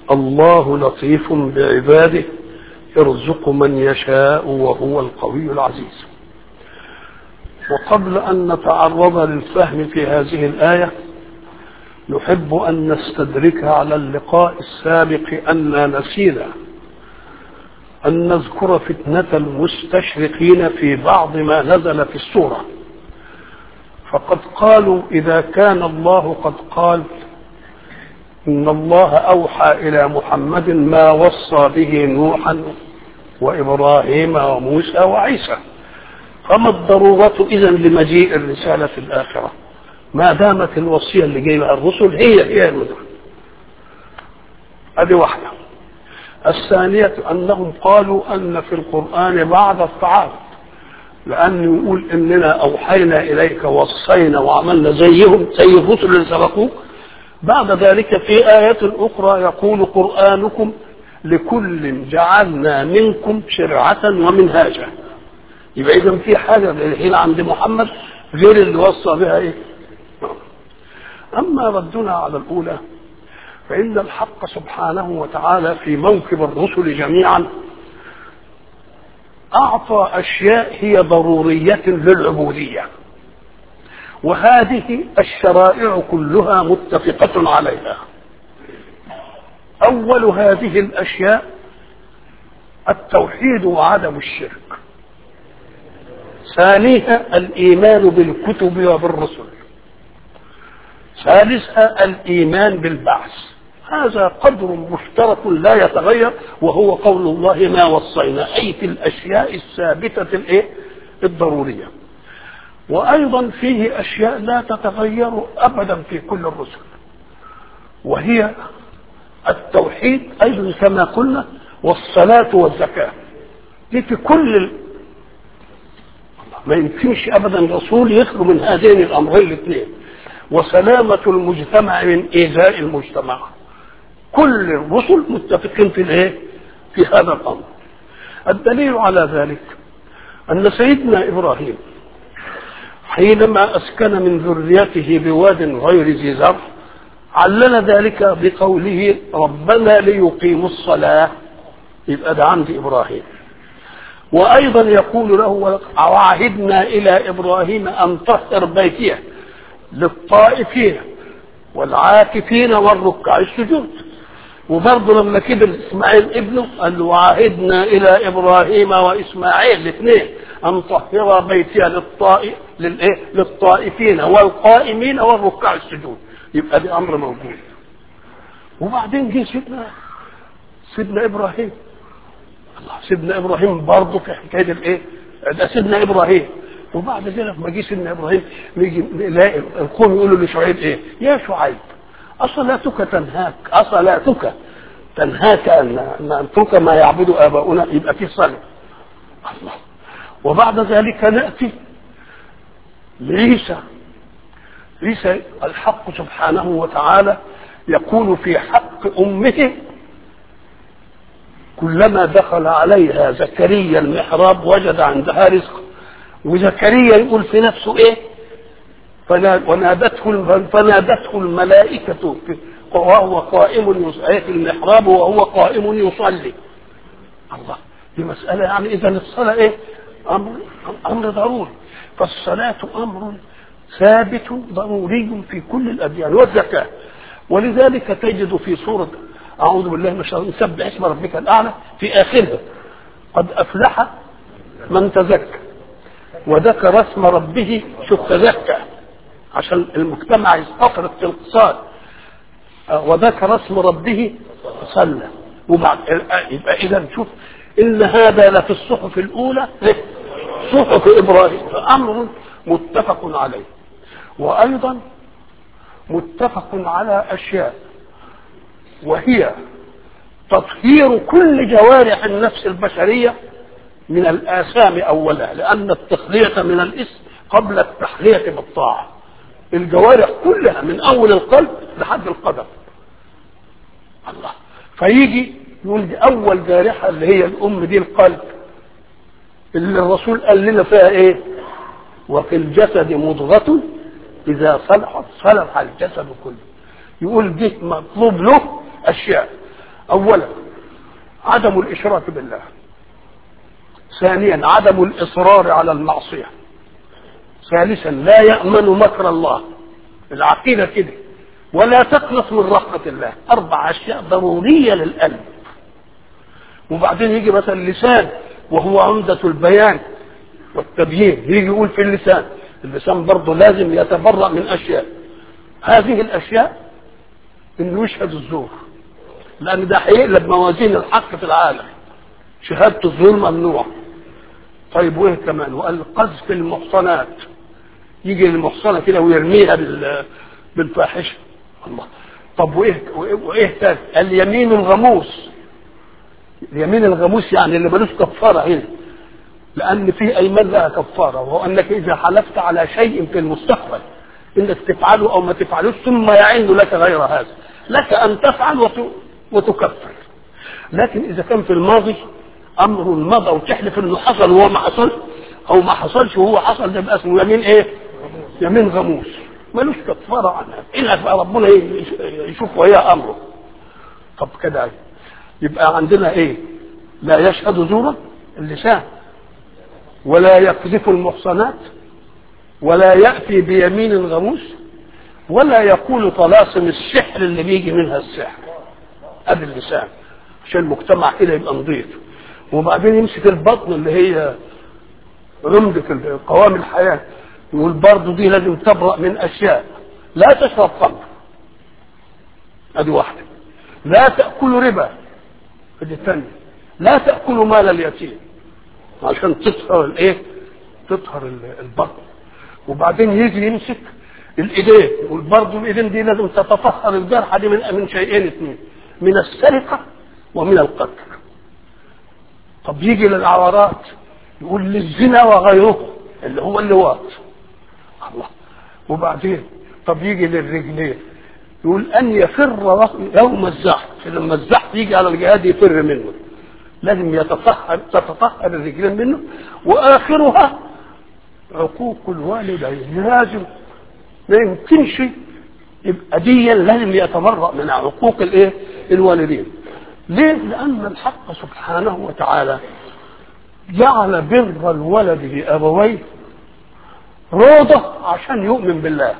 الله لطيف بعباده يرزق من يشاء وهو القوي العزيز وقبل ان نتعرض للفهم في هذه الايه نحب ان نستدرك على اللقاء السابق ان نسينا ان نذكر فتنه المستشرقين في بعض ما نزل في السوره فقد قالوا اذا كان الله قد قال ان الله اوحى الى محمد ما وصى به نوحا وابراهيم وموسى وعيسى فما الضروره اذا لمجيء الرساله في الاخره ما دامت الوصيه اللي جايه الرسل هي هي المدن هذه واحده الثانيه انهم قالوا ان في القران بعض التعارض لأنه يقول إننا أوحينا إليك وصينا وعملنا زيهم زي الرسل اللي سبقوك بعد ذلك في آية أخرى يقول قرآنكم لكل جعلنا منكم شرعة ومنهاجا يبقى إذا في حاجة الحين عند محمد غير اللي وصى بها إيه أما ردنا على الأولى فإن الحق سبحانه وتعالى في موكب الرسل جميعا أعطى أشياء هي ضرورية للعبودية وهذه الشرائع كلها متفقة عليها أول هذه الأشياء التوحيد وعدم الشرك ثانيها الإيمان بالكتب وبالرسل ثالثها الإيمان بالبعث هذا قدر مشترك لا يتغير وهو قول الله ما وصينا أي في الأشياء الثابتة الإيه؟ الضرورية وأيضا فيه أشياء لا تتغير أبدا في كل الرسل وهي التوحيد أيضا كما قلنا والصلاة والزكاة دي في كل ال... ما يمكنش أبدا رسول يخلو من هذين الأمرين الاثنين وسلامة المجتمع من إيذاء المجتمع كل الرسل متفقين في الايه؟ في هذا الامر. الدليل على ذلك ان سيدنا ابراهيم حينما اسكن من ذريته بواد غير ذي زرع علل ذلك بقوله ربنا ليقيموا الصلاه يبقى ده عند ابراهيم. وايضا يقول له وعهدنا الى ابراهيم ان طهر بيتيه للطائفين والعاكفين والركع السجود وبرضه لما كبر اسماعيل ابنه قال له وعهدنا الى ابراهيم واسماعيل الاثنين ان طهر بيتي للطائف للايه؟ للطائفين والقائمين والركع السجود يبقى ده امر موجود وبعدين جه سيدنا سيدنا ابراهيم الله سيدنا ابراهيم برضه في حكايه الايه؟ ده سيدنا ابراهيم وبعد ذلك لما جه سيدنا ابراهيم نيجي نلاقي القوم يقولوا لشعيب ايه؟ يا شعيب أصلاتك تنهاك أصلاتك تنهاك أن نترك ما يعبد آباؤنا يبقى في صلاة الله وبعد ذلك نأتي لعيسى عيسى الحق سبحانه وتعالى يقول في حق أمه كلما دخل عليها زكريا المحراب وجد عندها رزق وزكريا يقول في نفسه ايه ونادته فنادته الملائكة وهو قائم في المحراب وهو قائم يصلي الله دي مسألة يعني إذا الصلاة إيه؟ أمر أمر ضروري فالصلاة أمر ثابت ضروري في كل الأديان والزكاة ولذلك تجد في سورة أعوذ بالله من الشيطان سبح اسم ربك الأعلى في آخرها قد أفلح من تزكى وذكر اسم ربه شوف تزكى عشان المجتمع يستطرد في الاقتصاد وذكر اسم ربه صلى وبعد يبقى اذا شوف ان هذا لفي الصحف الاولى صحف ابراهيم امر متفق عليه وايضا متفق على اشياء وهي تطهير كل جوارح النفس البشريه من الاثام اولا لان التخليه من الاسم قبل التحليه بالطاعه الجوارح كلها من اول القلب لحد القدم الله فيجي يقول دي اول جارحه اللي هي الام دي القلب اللي الرسول قال لنا فيها ايه وفي الجسد مضغة إذا صلحت صلح الجسد كله يقول دي مطلوب له أشياء اولا عدم الاشراك بالله ثانيا عدم الاصرار على المعصيه ثالثا لا يامن مكر الله العقيده كده ولا تقنط من رحمه الله اربع اشياء ضروريه للقلب وبعدين يجي مثلا اللسان وهو عمدة البيان والتبيين يجي يقول في اللسان اللسان برضه لازم يتبرأ من أشياء هذه الأشياء إنه يشهد الزور لأن ده هيقلب موازين الحق في العالم شهادة الزور ممنوع طيب وإيه كمان وقال قذف المحصنات يجي المحصنة كده ويرميها بال- بالفاحشة الله طب وإيه وإيه, وإيه تاني؟ اليمين الغموس اليمين الغموس يعني اللي ملوش كفاره هنا لان في ايمان لها كفاره وهو انك اذا حلفت على شيء في المستقبل انك تفعله او ما تفعلوش ثم يعين لك غير هذا لك ان تفعل وت- وتكفر لكن اذا كان في الماضي امر مضى وتحلف انه حصل وهو ما حصلش او ما حصلش وهو حصل ده يبقى اسمه يمين ايه؟ يمين غموس ملوش كفاره عنها الا فربنا يشوف وهي امره طب كده يبقى عندنا ايه لا يشهد زورا اللسان ولا يقذف المحصنات ولا يأتي بيمين غموس ولا يقول طلاسم السحر اللي بيجي منها السحر ادي اللسان عشان المجتمع كده يبقى نظيف وبعدين يمسك البطن اللي هي رمدة قوام الحياة يقول برضه دي لازم تبرأ من أشياء لا تشرب خمر ادي واحدة لا تأكل ربا ادي الثانية لا تأكلوا مال اليتيم عشان تطهر الايه تطهر ال- البطن وبعدين يجي يمسك الايدين يقول برضه الايدين دي لازم تتطهر الجرحى دي من من شيئين اثنين من السرقة ومن القتل طب يجي للعورات يقول للزنا وغيره اللي هو اللواط الله وبعدين طب يجي للرجلين يقول ان يفر يوم الزحف لما الزحف يجي على الجهاد يفر منه لازم يتطهر تتطهر الرجلين منه واخرها عقوق الوالدين لازم ما يمكنش يبقى ديا لازم يتبرأ من عقوق الايه الوالدين ليه لان الحق سبحانه وتعالى جعل بر الولد لابويه روضه عشان يؤمن بالله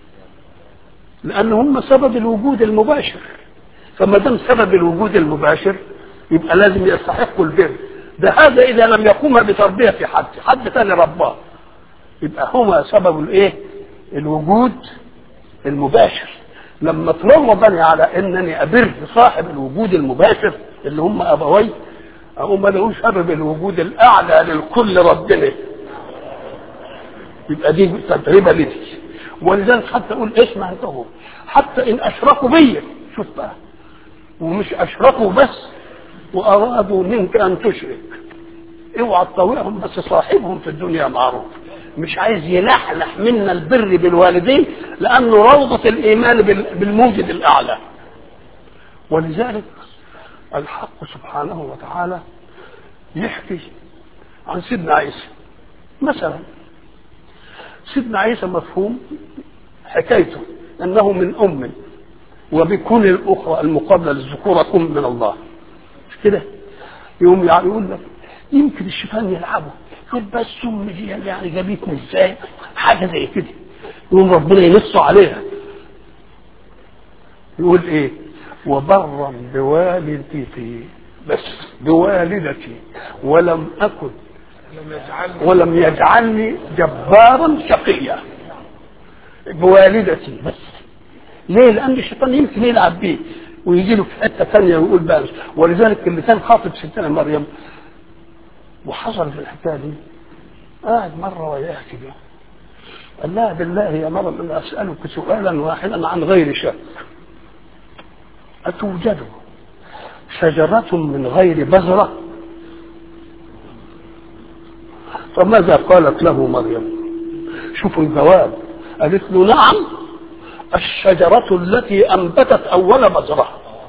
لان هم سبب الوجود المباشر فما دام سبب الوجود المباشر يبقى لازم يستحقوا البر ده هذا اذا لم يقوم بتربيه حد حد ثاني رباه يبقى هما سبب الايه الوجود المباشر لما تروضني على انني ابر صاحب الوجود المباشر اللي هم ابوي اقوم انا اقول سبب الوجود الاعلى للكل ربنا يبقى دي تجربه لي ولذلك حتى اقول اسمع انت هو حتى ان اشركوا بي شوف بقى ومش اشركوا بس وارادوا منك ان تشرك اوعى تطوعهم بس صاحبهم في الدنيا معروف مش عايز يلحلح منا البر بالوالدين لانه روضه الايمان بال- بالموجد الاعلى ولذلك الحق سبحانه وتعالى يحكي عن سيدنا عيسى مثلا سيدنا عيسى مفهوم حكايته انه من ام وبكل الاخرى المقابله للذكوره كن من الله مش كده يقوم يعني يقول لك يمكن الشيطان يلعبه يقول بس امي دي يعني جابتني ازاي حاجه زي كده يقوم ربنا ينص عليها يقول ايه وبرا بوالدتي بس بوالدتي ولم اكن ولم يجعلني جبارا شقيا بوالدتي بس ليه؟ لأن الشيطان يمكن يلعب بيه ويجي له في حتة ثانية ويقول بقى ولذلك اللي كان خاطب ستنا مريم وحصل في الحكاية دي قاعد مرة وياها كده قال لها بالله يا مريم أنا أسألك سؤالا واحدا عن غير شك أتوجد شجرة من غير بذرة فماذا قالت له مريم شوفوا الجواب قالت له نعم الشجرة التي أنبتت أول بذرة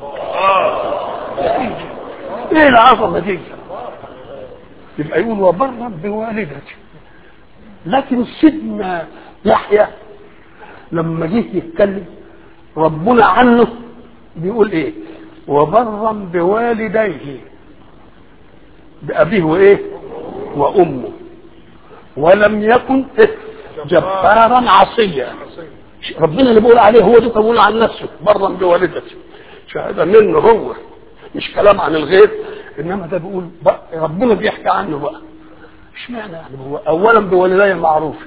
إيه العظمة دي يبقى يقول وبرا بوالدتي لكن سيدنا يحيى لما جه يتكلم ربنا عنه بيقول ايه وبرا بوالديه بأبيه وإيه وأمه ولم يكن جبارا عصيا ربنا اللي بيقول عليه هو ده بيقول عن نفسه برا بوالدته شهاده منه هو مش كلام عن الغير انما ده بيقول بقى ربنا بيحكي عنه بقى اشمعنى يعني هو اولا بوالدي معروف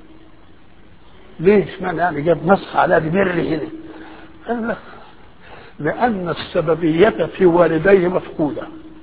ليه اشمعنى يعني جاب نص على بر هنا قال لك لان السببيه في والديه مفقوده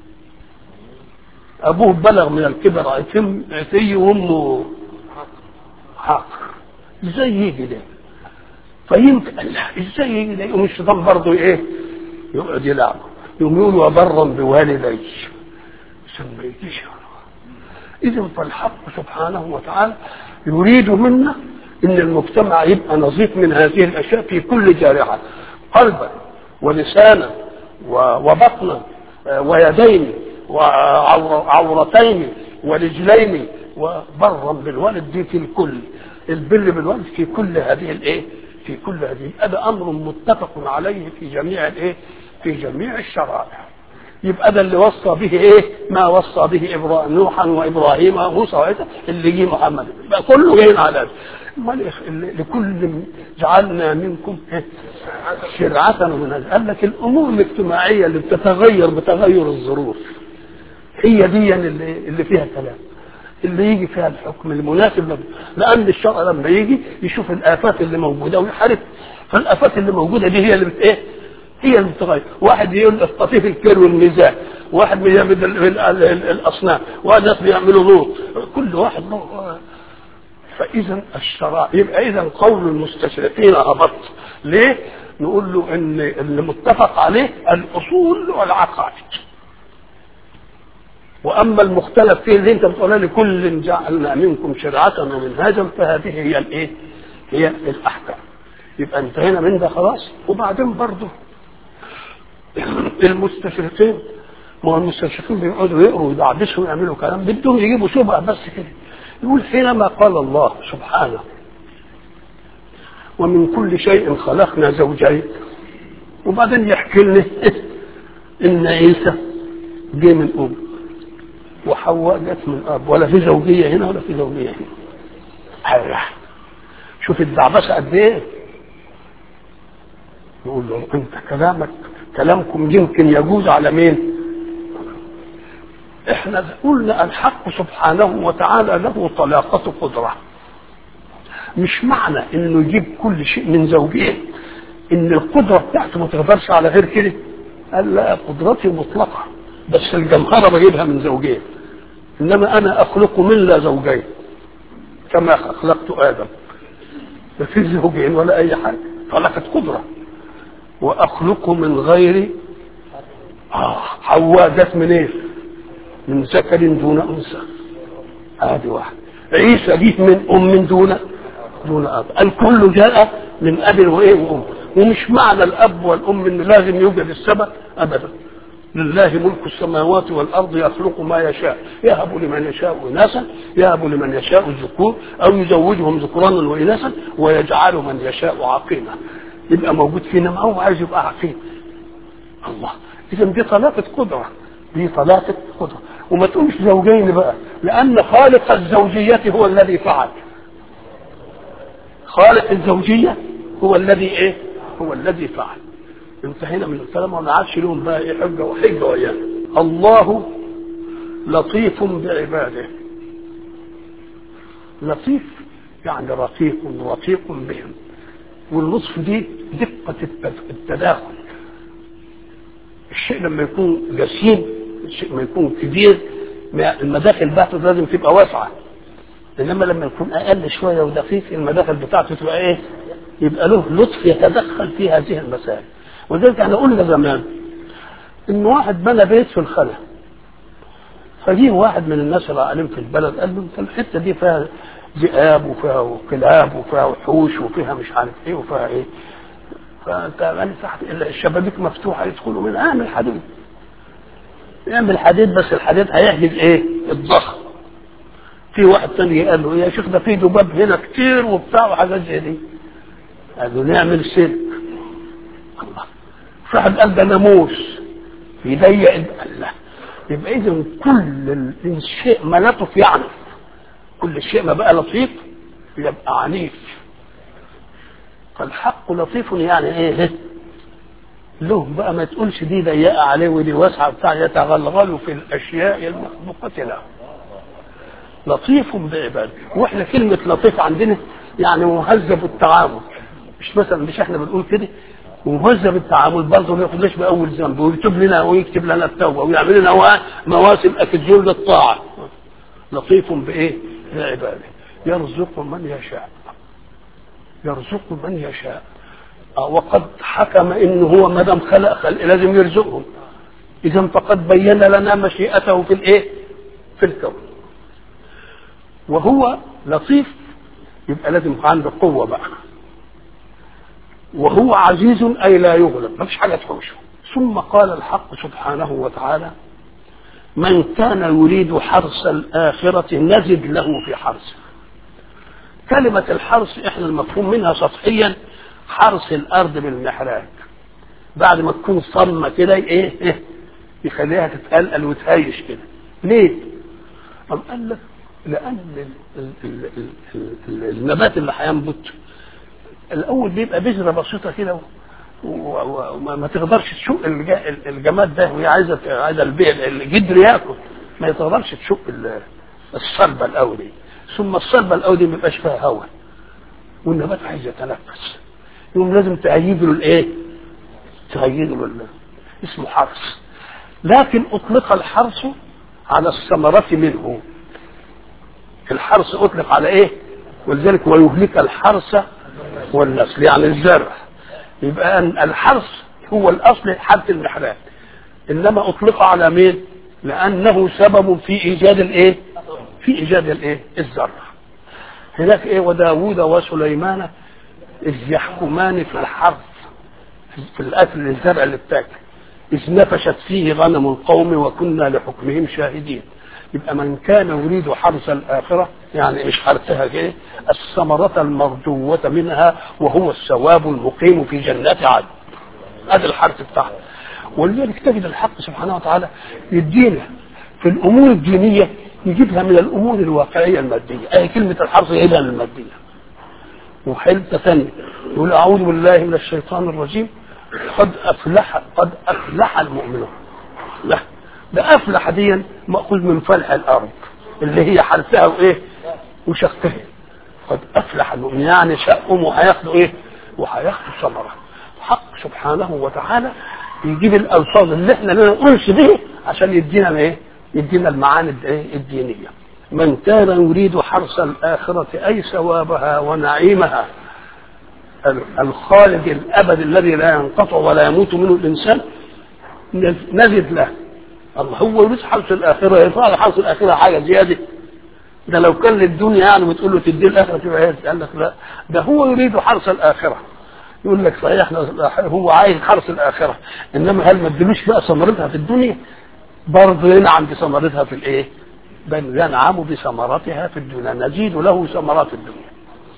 ابوه بلغ من الكبر عتم عتي وامه حق ازاي يجي ده فيمكن لا ازاي يجي ده يقوم الشيطان برضه ايه يقعد يلعب يقوم يقول وبرا بوالدي عشان ما يجيش اذا فالحق سبحانه وتعالى يريد منا ان المجتمع يبقى نظيف من هذه الاشياء في كل جارحه قلبا ولسانا وبطنا ويدين وعورتين ورجلين وبرا بالوالد دي في الكل البر بالوالد في كل هذه الايه في كل هذه هذا امر متفق عليه في جميع الايه في جميع الشرائع يبقى ده اللي وصى به ايه ما وصى به ابراهيم نوحا وابراهيم وموسى وعيسى اللي جه محمد يبقى كله جايين على امال لكل جعلنا منكم شرعة ومنهجا قال لك الامور الاجتماعيه اللي بتتغير بتغير الظروف هي دي اللي, اللي فيها كلام اللي يجي فيها الحكم المناسب له لان الشرع لما يجي يشوف الافات اللي موجوده ويحارب فالافات اللي موجوده دي هي اللي بت ايه هي اللي بتغير واحد يقول قطيف الكير والميزان واحد بيعمل الاصنام واحد ناس بيعملوا نور كل واحد له فاذا الشرع يبقى اذا قول المستشرقين هبط ليه؟ نقول له ان اللي متفق عليه الاصول والعقائد واما المختلف فيه اللي انت بتقولها لكل جعلنا منكم شرعه ومنهاجا فهذه هي الايه؟ هي الاحكام يبقى انتهينا من ده خلاص وبعدين برضه المستشرقين ما هو المستشرقين بيقعدوا يقروا ويدعبسوا ويعملوا كلام بدهم يجيبوا شبهه بس كده يقول حينما قال الله سبحانه ومن كل شيء خلقنا زوجين وبعدين يحكي لنا ان عيسى جه من ام وحواء جت من اب ولا في زوجيه هنا ولا في زوجيه هنا شوف الدعبسه قد ايه يقول له انت كلامك كلامكم يمكن يجوز على مين احنا قلنا الحق سبحانه وتعالى له طلاقة قدرة مش معنى انه يجيب كل شيء من زوجين ان القدرة بتاعته ما تقدرش على غير كده قال لا قدرتي مطلقة بس الجمهرة بجيبها من زوجين انما انا اخلق من لا زوجين كما خلقت ادم ما فيش زوجين ولا اي حاجة طلقت قدرة واخلق من غير آه حواء جت من ايه؟ من ذكر دون انثى هذه واحد عيسى جه من ام دون دون اب الكل جاء من اب وايه وام ومش معنى الاب والام ان لازم يوجد السبب ابدا لله ملك السماوات والارض يخلق ما يشاء يهب لمن يشاء اناثا يهب لمن يشاء الذكور او يزوجهم ذكرانا واناثا ويجعل من يشاء عقيما يبقى موجود فينا ما هو عايز يبقى عقيم الله اذا دي طلاقه قدره دي طلاقه قدره وما تقولش زوجين بقى لان خالق الزوجيه هو الذي فعل خالق الزوجيه هو الذي ايه هو الذي فعل انتهينا من الكلام وما عادش لهم بقى ايه حجه وحجه وياه الله لطيف بعباده لطيف يعني رقيق رقيق بهم واللطف دي دقة التداخل الشيء لما يكون جسيم الشيء لما يكون كبير المداخل بتاعته لازم تبقى واسعة انما لما يكون اقل شوية ودقيق المداخل بتاعته تبقى ايه يبقى له لطف يتدخل في هذه المسائل ولذلك احنا قلنا زمان ان واحد بنى بيت في الخلا فجيه واحد من الناس العالم في البلد قال له انت الحته دي فيها ذئاب وفيها كلاب وفيها وحوش وفيها مش عارف ايه وفيها ايه فانت يعني تحت الشبابيك مفتوحه يدخلوا منها اعمل حديد يعمل حديد بس الحديد هيحجز ايه الضخم في واحد تاني قال له يا شيخ ده في ذباب هنا كتير وبتاع وحاجات زي دي قال له نعمل سلك الله واحد قال ده ناموس يضيق الله يبقى اذا كل الشيء ما لطف يعنف كل شيء ما بقى لطيف يبقى عنيف فالحق لطيف يعني ايه له بقى ما تقولش دي ضيقه عليه ودي واسعه بتاع يتغلغل في الاشياء المخلوقه له لطيف بعباده واحنا كلمه لطيف عندنا يعني مهذب التعامل مش مثلا مش احنا بنقول كده ومهذب التعامل برضه ما ياخدناش باول ذنب ويكتب لنا ويكتب لنا التوبه ويعمل لنا مواسم اكدون للطاعه لطيف بايه؟ بعباده يرزق من يشاء يرزق من يشاء وقد حكم انه هو ما دام خلق خلق لازم يرزقهم اذا فقد بين لنا مشيئته في الايه؟ في الكون وهو لطيف يبقى لازم عنده قوه بقى وهو عزيز اي لا يغلب ما فيش حاجه تحوشه ثم قال الحق سبحانه وتعالى من كان يريد حرث الآخرة نزد له في حرثه كلمة الحرث احنا المفهوم منها سطحيا حرث الأرض بالمحراج بعد ما تكون صمة كده ايه, إيه يخليها تتقلقل وتهيش كده ليه؟ أم قال لك لأن ال ال ال ال النبات اللي هينبت الأول بيبقى بذرة بسيطة كده وما تقدرش تشق الجماد ده وهي عايزه عايزه الجدر ياكل ما تقدرش تشق الصلبه الاول دي ثم الصلبه الاول دي ما بيبقاش فيها هواء والنبات عايز يتنفس يقوم لازم تأيد له الايه؟ تأيد له اسمه حرث لكن اطلق الحرث على الثمرة منه الحرث اطلق على ايه؟ ولذلك ويهلك الحرث والنسل يعني الزرع يبقى الحرث هو الاصل حرث المحراب انما اطلق على مين لانه سبب في ايجاد الايه في ايجاد الايه الزرع هناك ايه وداوود وسليمان اذ يحكمان في الحرث في الاكل الزرع اللي بتاكل اذ نفشت فيه غنم القوم وكنا لحكمهم شاهدين يبقى من كان يريد حرث الآخرة يعني مش حرثها كده الثمرة المرجوة منها وهو الثواب المقيم في جنات عدن هذا الحرث بتاعها ولذلك تجد الحق سبحانه وتعالى يدينا في الأمور الدينية يجيبها من الأمور الواقعية المادية أي كلمة الحرث يجيبها من المادية وحلة ثانية يقول أعوذ بالله من الشيطان الرجيم قد أفلح قد أفلح المؤمنون لا ده افلح دي ماخوذ من فلح الارض اللي هي حرثها وايه وشقها قد افلح المؤمن يعني شقهم وهياخدوا ايه وهياخدوا ثمره حق سبحانه وتعالى يجيب الالفاظ اللي احنا لا نقولش به عشان يدينا ايه يدينا المعاني الدينيه من كان يريد حرث الآخرة أي ثوابها ونعيمها الخالد الأبد الذي لا ينقطع ولا يموت منه الإنسان نزد له الله هو يريد حرث الآخرة يفعل حرث الآخرة حاجة زيادة ده لو كان للدنيا يعني بتقول له تدي الآخرة تبقى هي قال لك لا ده هو يريد حرث الآخرة يقول لك صحيح هو عايز حرث الآخرة إنما هل ما ادلوش بقى ثمرتها في الدنيا برضه ينعم بثمرتها في الإيه؟ بل ينعم بثمرتها في الدنيا نزيد له ثمرات الدنيا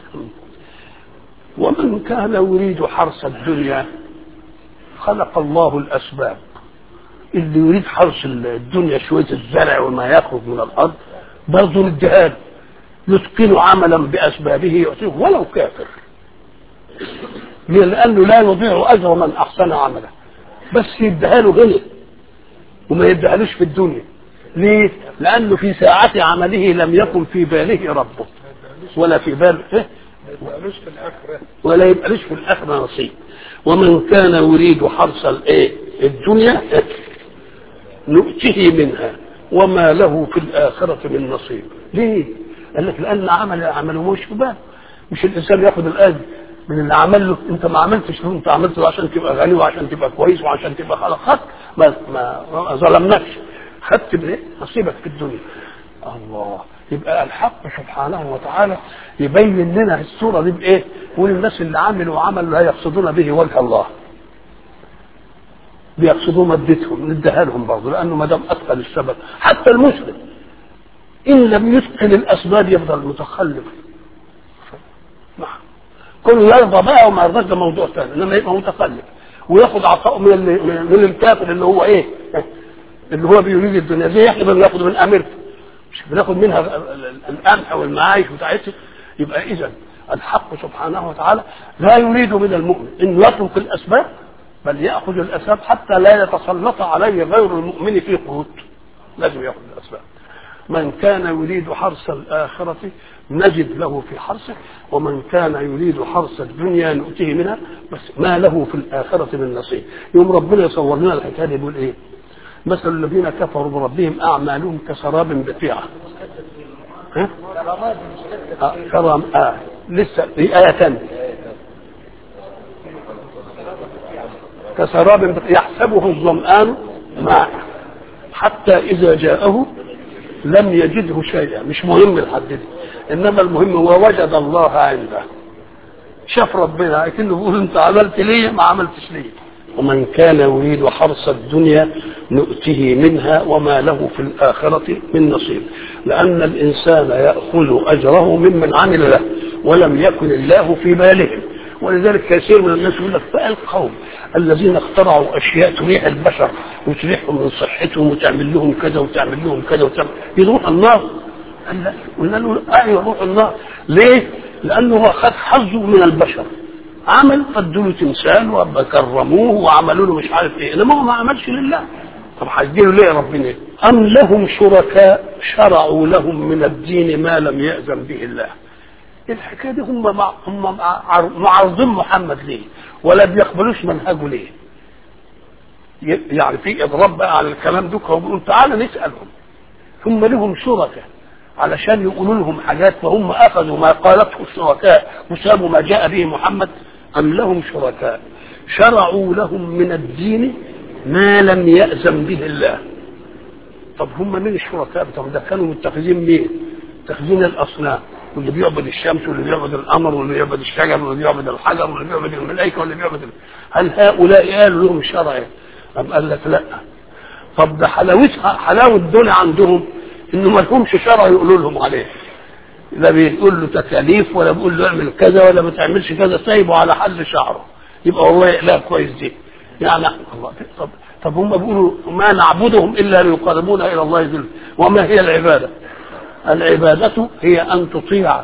ومن كان يريد حرث الدنيا خلق الله الأسباب اللي يريد حرث الدنيا شوية الزرع وما يخرج من الأرض برضه نديها يتقن عملا بأسبابه يعطيه ولو كافر لأنه لا يضيع أجر من أحسن عمله بس يديها له غنى وما يديهالوش في الدنيا ليه؟ لأنه في ساعة عمله لم يكن في باله ربه ولا في باله إيه؟ ولا يبقى ليش في الآخرة نصيب ومن كان يريد حرث الإيه؟ الدنيا نؤته منها وما له في الآخرة من نصيب ليه؟ قال لك لأن عمل عمله مش في باله مش الإنسان ياخد الأجر من اللي عمل له انت ما عملتش له انت عملته عشان تبقى غني وعشان تبقى كويس وعشان تبقى خلاص خدت ما ما ظلمناكش خدت من نصيبك في الدنيا الله يبقى الحق سبحانه وتعالى يبين لنا الصوره دي بايه؟ يقول الناس اللي عملوا عمل لا يقصدون به وجه الله بيقصدوا مادتهم نديها لهم برضه لانه ما دام اتقن السبب حتى المسلم ان لم يتقن الاسباب يفضل متخلف نعم كل يرضى بقى وما يرضاش ده موضوع ثاني انما يبقى متخلف وياخد عطاءه من ال- من من الكافر اللي هو ايه اللي هو بيريد الدنيا زي احنا بناخد من امريكا مش بناخد منها ال- ال- القمح والمعايش بتاعتها يبقى اذا الحق سبحانه وتعالى لا يريد من المؤمن ان يترك الاسباب بل ياخذ الاسباب حتى لا يتسلط عليه غير المؤمن في قوت لازم ياخذ الاسباب من كان يريد حرث الآخرة نجد له في حرثه ومن كان يريد حرث الدنيا نؤتيه منها بس ما له في الآخرة من نصيب يوم ربنا يصور لنا الحكاية دي يقول إيه مثل الذين كفروا بربهم أعمالهم كسراب بقيعة ها؟ آه كرام آه لسه في آية ثانية كسراب يحسبه الظمآن ماء حتى إذا جاءه لم يجده شيئا مش مهم الحد دي انما المهم هو وجد الله عنده شاف ربنا لكنه بيقول انت عملت ليه ما عملتش ليه ومن كان يريد حرث الدنيا نؤته منها وما له في الآخرة من نصيب لأن الإنسان يأخذ أجره ممن عمل له ولم يكن الله في باله ولذلك كثير من الناس يقول لك فالقوم الذين اخترعوا اشياء تريح البشر وتريحهم من صحتهم وتعمل لهم كذا وتعمل لهم كذا وتعمل يروح النار قال لا قلنا له ايوه يروح النار ليه؟ لانه هو خد حظه من البشر عمل فادوا له تمثال وكرموه وعملوا له مش عارف ايه انما هو ما عملش لله طب هيديله ليه ربنا إيه؟ ام لهم شركاء شرعوا لهم من الدين ما لم يأذن به الله الحكايه دي هم مع هم مع- معارضين محمد ليه؟ ولا بيقبلوش منهجه ليه؟ ي- يعني في اضراب بقى على الكلام ده وبيقول تعالى نسالهم هم لهم شركاء علشان يقولوا لهم حاجات فهم اخذوا ما قالته الشركاء وسابوا ما جاء به محمد ام لهم شركاء شرعوا لهم من الدين ما لم يأذن به الله طب هم مين الشركاء بتوعهم ده كانوا متخذين مين؟ متخذين الاصنام واللي بيعبد الشمس واللي بيعبد القمر واللي بيعبد الشجر واللي بيعبد الحجر واللي بيعبد الملائكه واللي بيعبد ال- هل هؤلاء قالوا لهم شرع أم قال لك لا طب ده حلاوتها حلاوه دول عندهم انه ما لهمش شرع يقولوا لهم عليه لا بيقول له تكاليف ولا بيقول له اعمل كذا ولا ما تعملش كذا سايبه على حل شعره يبقى والله لا كويس دي يعني الله طب طب هم بيقولوا ما نعبدهم الا ليقربونا الى الله ذل وما هي العباده؟ العباده هي ان تطيع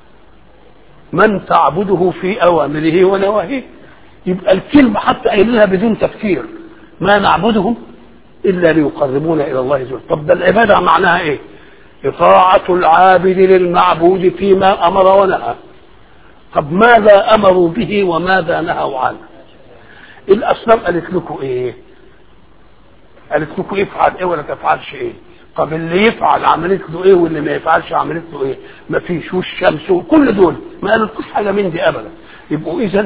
من تعبده في اوامره ونواهيه يبقى الكلمه حتى قايلينها بدون تفكير ما نعبدهم الا ليقربونا الى الله ذل طب ده العباده معناها ايه؟ إطاعة العابد للمعبود فيما أمر ونهى طب ماذا أمروا به وماذا نهوا عنه الأصنام قالت لكم إيه قالت لكم افعل إيه ولا تفعلش إيه طب اللي يفعل عملت له إيه واللي ما يفعلش عملت له إيه ما فيش والشمس وكل دول ما قالتلكوش حاجة من دي أبدا يبقوا إذا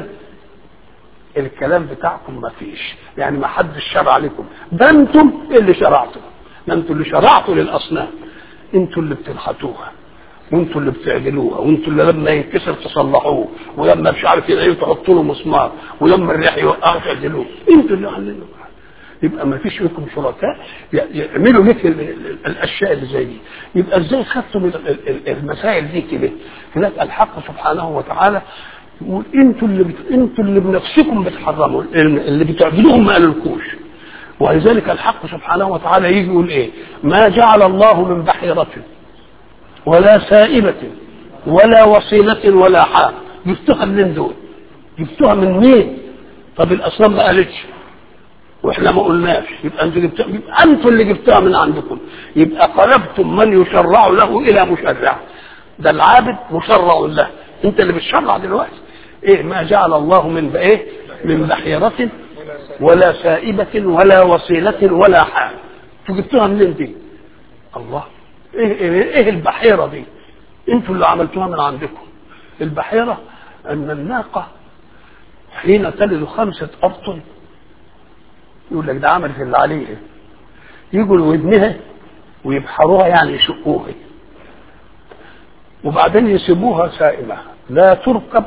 الكلام بتاعكم ما فيش يعني ما حدش شرع عليكم ده انتم اللي شرعتم ده انتم اللي شرعتوا للاصنام انتوا اللي بتنحتوها وانتوا اللي بتعدلوها وانتوا اللي لما ينكسر تصلحوه ولما مش عارف ايه تحطوا له مسمار ولما الريح يوقعوا تعدلوه انتوا اللي عاملينه يبقى ما فيش منكم شركاء يعملوا مثل ال- ال- الاشياء اللي زي دي يبقى ازاي خدتم ال- ال- ال- المسائل دي كده هناك الحق سبحانه وتعالى يقول انتوا اللي بت... انتوا اللي بنفسكم بتحرموا اللي بتعبدوهم ما قالولكوش ولذلك الحق سبحانه وتعالى يجي يقول ايه ما جعل الله من بحيرة ولا سائبة ولا وصيلة ولا حام جبتوها منين دول جبتوها من مين طب الاصنام ما قالتش واحنا ما قلناش يبقى انتوا جبتوها يبقى انتوا اللي جبتوها من عندكم يبقى قلبتم من يشرع له الى مشرع ده العابد مشرع له انت اللي بتشرع دلوقتي ايه ما جعل الله من ايه من بحيرة ولا سائبة ولا وصيلة ولا حام انتوا جبتوها منين دي الله ايه ايه, إيه البحيرة دي انتوا اللي عملتوها من عندكم البحيرة ان الناقة حين تلد خمسة أبطن يقول لك ده عملت اللي عليه يجوا لودنها ويبحروها يعني يشقوها وبعدين يسيبوها سائمة لا تركب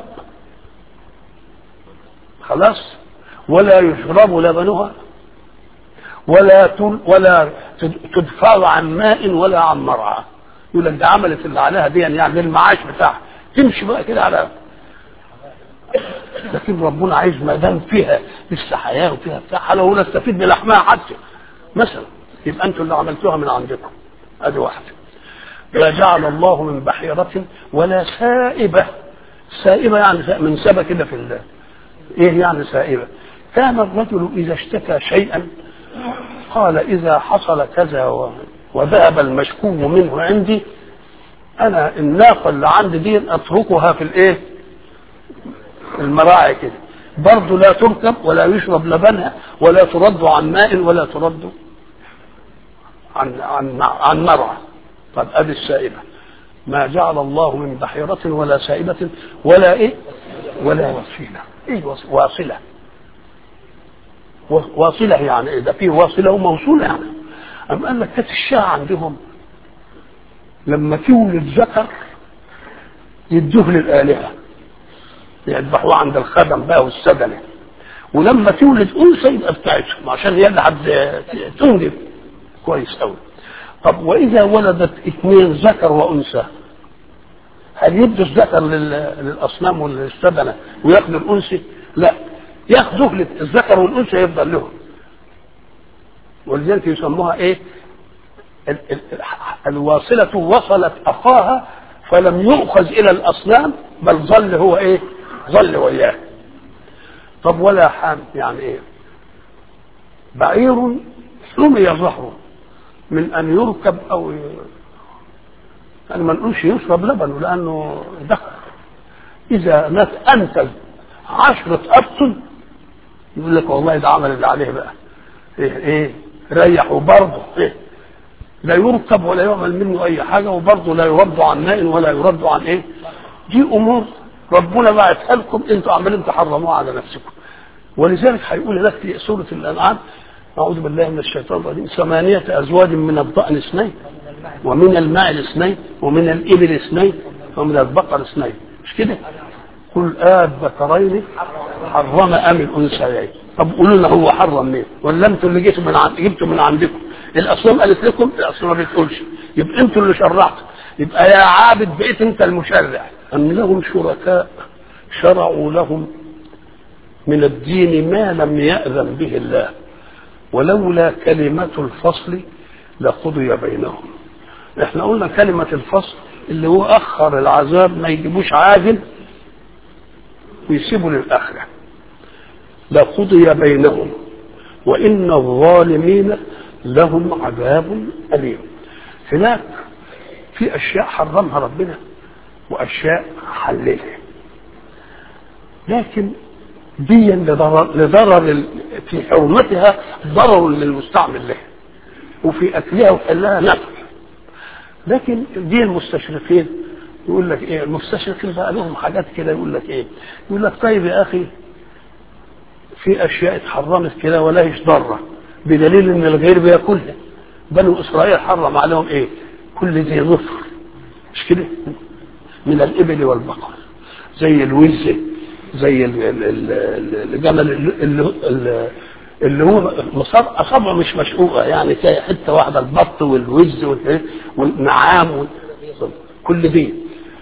خلاص ولا يشرب لبنها ولا تل ولا تدفع عن ماء ولا عن مرعى يقول لك ده عملت اللي عليها دي يعني المعاش بتاعها تمشي بقى كده على لكن ربنا عايز ما دام فيها لسه حياه وفيها بتاع لو نستفيد بلحمها حتى مثلا يبقى انتوا اللي عملتوها من عندكم ادي واحده ما جعل الله من بحيرة ولا سائبة سائبة يعني من سبة كده في الله ايه يعني سائبة كان الرجل اذا اشتكى شيئا قال اذا حصل كذا و- وذهب المشكو منه عندي انا الناقه اللي عندي دي اتركها في الايه في المراعي كده برضه لا تركب ولا يشرب لبنها ولا ترد عن ماء ولا ترد عن عن عن مرعى طب ادي السائبه ما جعل الله من بحيرة ولا سائبة ولا ايه ولا وصيلة ايه وص- واصلة و- واصلة يعني ايه ده فيه واصلة وموصولة يعني أم قال لك كانت الشاة عندهم لما تولد ذكر يدوه للآلهة يذبحوه عند الخدم بقى والسدنة ولما تولد أنثى يبقى بتاعتهم عشان هي اللي حد تنجب كويس قوي طب وإذا ولدت اثنين ذكر وأنثى هل يدوا الذكر لل- للأصنام والسدنة وياخدوا الأنثى؟ لا ياخدوه لل- الذكر والأنثى يفضل لهم ولذلك يسموها ايه ال- ال- الواصلة وصلت أخاها فلم يؤخذ إلى الأصنام بل ظل هو إيه ظل وياه طب ولا حام يعني إيه بعير حمي ظهره من أن يركب أو ي... يعني ما نقولش يشرب لبنه لأنه دخل إذا مات أنتج عشرة أبطن يقول لك والله ده عمل اللي عليه بقى إيه إيه ريح وبرضه إيه لا يركب ولا يعمل منه اي حاجه وبرضه لا يرد عن ماء ولا يرد عن ايه دي امور ربنا بعتها لكم انتوا عمالين تحرموها على نفسكم ولذلك هيقول لك في سوره الانعام اعوذ بالله من الشيطان الرجيم ثمانيه ازواج من الضأن اثنين ومن الماء اثنين ومن الابل اثنين ومن البقر اثنين مش كده قل آب ذكرين حرم ام الانثيين طب قولوا لنا هو حرم مين ولا انتوا اللي جيتوا من عند جبتوا من عندكم الاصنام قالت لكم الاصنام ما بتقولش يبقى انتوا اللي شرعتوا يبقى يا عابد بقيت انت المشرع ام لهم شركاء شرعوا لهم من الدين ما لم يأذن به الله ولولا كلمة الفصل لقضي بينهم احنا قلنا كلمة الفصل اللي هو أخر العذاب ما يجيبوش عاجل ويسيبوا للآخرة لقضي بينهم وإن الظالمين لهم عذاب أليم هناك في أشياء حرمها ربنا وأشياء حللها لكن دي لضرر, لضرر ال- في حرمتها ضرر للمستعمل لها وفي أكلها وحلها نفع لكن دي المستشرقين يقول لك ايه المستشرقين بقى لهم حاجات كده يقول لك ايه يقول لك طيب يا اخي في اشياء اتحرمت كده ولا هيش ضاره بدليل ان الغير بياكلها بنو اسرائيل حرم عليهم ايه كل ذي ظفر مش كده من الابل والبقر زي الوز زي ال- ال- ال- الجمل اللي, اللي, اللي هو مصاب- اصابعه مش مشقوقه يعني زي حته واحده البط والوز والإيه؟ والنعام وال- كل دي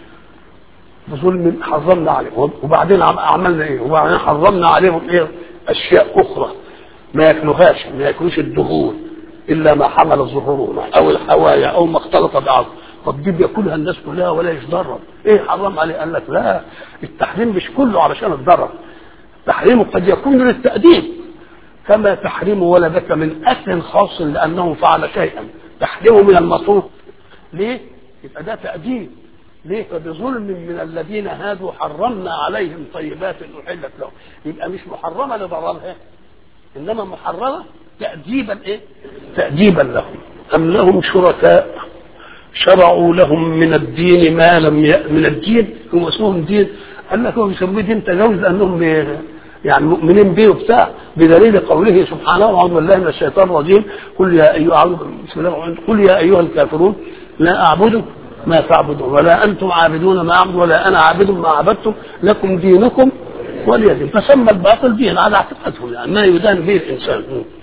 بظلم حرمنا عليهم وبعدين عم- عملنا ايه وبعدين حرمنا عليهم ايه اشياء اخرى ما ياكلوهاش ما ياكلوش الدهون الا ما حمل ظهورهما او الحوايا او ما اختلط بعض طب دي بياكلها الناس كلها ولا يتضرر ايه حرم عليه قال لك لا التحريم مش كله علشان الضرر تحريمه قد يكون للتأديب كما تحريم ولدك من اكل خاص لانه فعل شيئا تحريمه من المطروح ليه يبقى ده تأديب ليه فبظلم من الذين هادوا حرمنا عليهم طيبات احلت لهم يبقى مش محرمه لضررها انما محرمه تأديبا ايه تأديبا لهم ام لهم شركاء شرعوا لهم من الدين ما لم ي... من الدين هو اسمهم دين قال لك هو بيسموه دين تجاوز لانهم بي... يعني مؤمنين به وبتاع بدليل قوله سبحانه اعوذ بالله من الشيطان الرجيم قل يا ايها أعوذ بسم الله الرحمن الرحيم قل يا ايها الكافرون لا اعبد ما تعبدون ولا انتم عابدون ما اعبد ولا انا عابد ما عبدتم لكم دينكم ولي دين فسمى الباطل دين على اعتقادهم يعني ما يدان به الانسان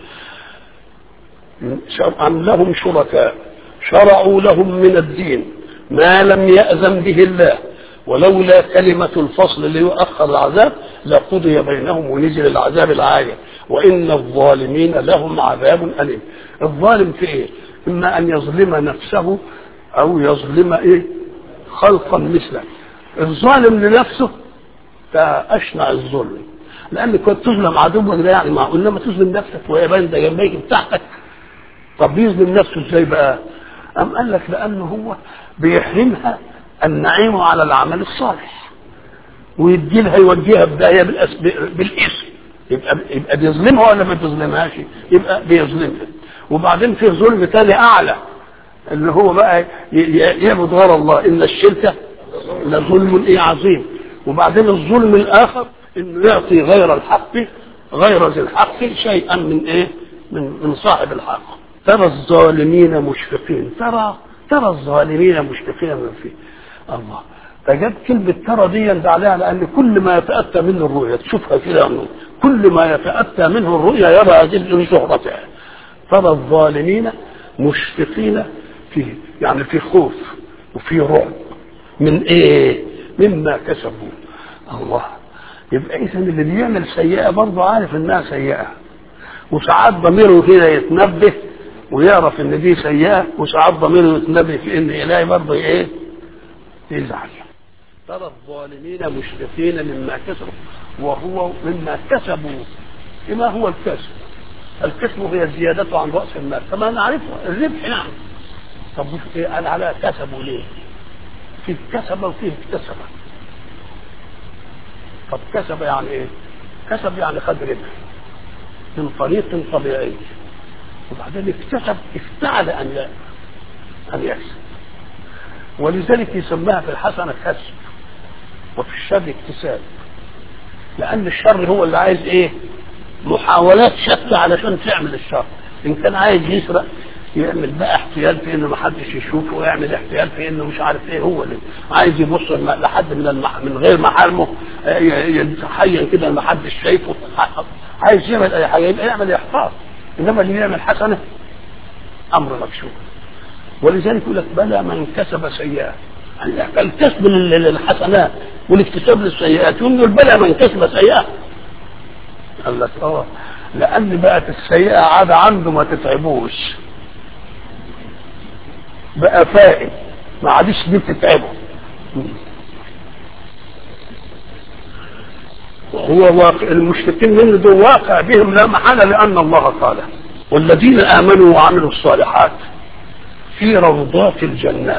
شر- أم لهم شركاء شرعوا لهم من الدين ما لم يأذن به الله ولولا كلمة الفصل ليؤخر العذاب لقضي بينهم ونزل العذاب العاجل وان الظالمين لهم عذاب اليم الظالم في ايه اما ان يظلم نفسه او يظلم ايه خلقا مثله الظالم لنفسه ده اشنع الظلم لان كنت تظلم عدوك ده يعني معقول انما تظلم نفسك وهي باين ده جنبيك بتاعتك طب يظلم نفسه ازاي بقى؟ أم قال لك لأنه هو بيحرمها النعيم على العمل الصالح ويدي لها يوجهها بداية بالأس- بالاسم يبقى يبقى بيظلمها ولا ما بيظلمهاش؟ يبقى بيظلمها وبعدين في ظلم تاني أعلى اللي هو بقى ي- ي- يعبد غير الله إن الشرك لظلم إيه عظيم وبعدين الظلم الآخر إنه يعطي غير الحق غير ذي الحق شيئا من إيه؟ من من صاحب الحق ترى الظالمين مشفقين ترى ترى الظالمين مشفقين من فيه الله فجاب كلمة ترى دي ده عليها لأن كل ما يتأتى منه الرؤيا تشوفها كده منه. كل ما يتأتى منه الرؤيا يرى هذه لشهرتها ترى الظالمين مشفقين فيه يعني في خوف وفي رعب من ايه؟ مما كسبوا الله يبقى اذا اللي بيعمل سيئه برضه عارف انها سيئه وساعات ضميره كده يتنبه ويعرف ان دي سيئه وساعات ضميره يتنبه في ان الهي برضه ايه؟ يزعل ترى الظالمين مشفقين مما كسبوا وهو مما كسبوا ما هو الكسب؟ الكسب هي الزيادة عن رأس المال كما نعرفه الربح نعم طب وش ايه قال على كسبوا ليه؟ فيه كسب وفيه اكتسب طب كسب يعني ايه؟ كسب يعني خد ربح من طريق طبيعي وبعدين اكتسب افتعل ان ي- ان يكسب ولذلك يسماها في الحسنه كسب وفي الشر اكتساب لان الشر هو اللي عايز ايه محاولات شتى علشان تعمل الشر ان كان عايز يسرق يعمل بقى احتيال في انه محدش يشوفه ويعمل احتيال في انه مش عارف ايه هو اللي عايز يبص الم- لحد من المح... من غير محارمه آه، ي- يتحين كده ما حدش شايفه عايز يعمل اي حاجه يبقى يعمل احقاق انما اللي يعمل حسنه امر مكشوف ولذلك يقول لك بلى من كسب سيئه يعني الكسب لل- للحسنات والاكتساب للسيئات يقول له بلى من كسب سيئه قال لك اه لان بقت السيئه عاده عنده ما تتعبوش بقى فائد ما عادش دي بتتعبه وهو واقع المشركين منه دول واقع بهم لا محالة لأن الله قال والذين آمنوا وعملوا الصالحات في روضات الجنات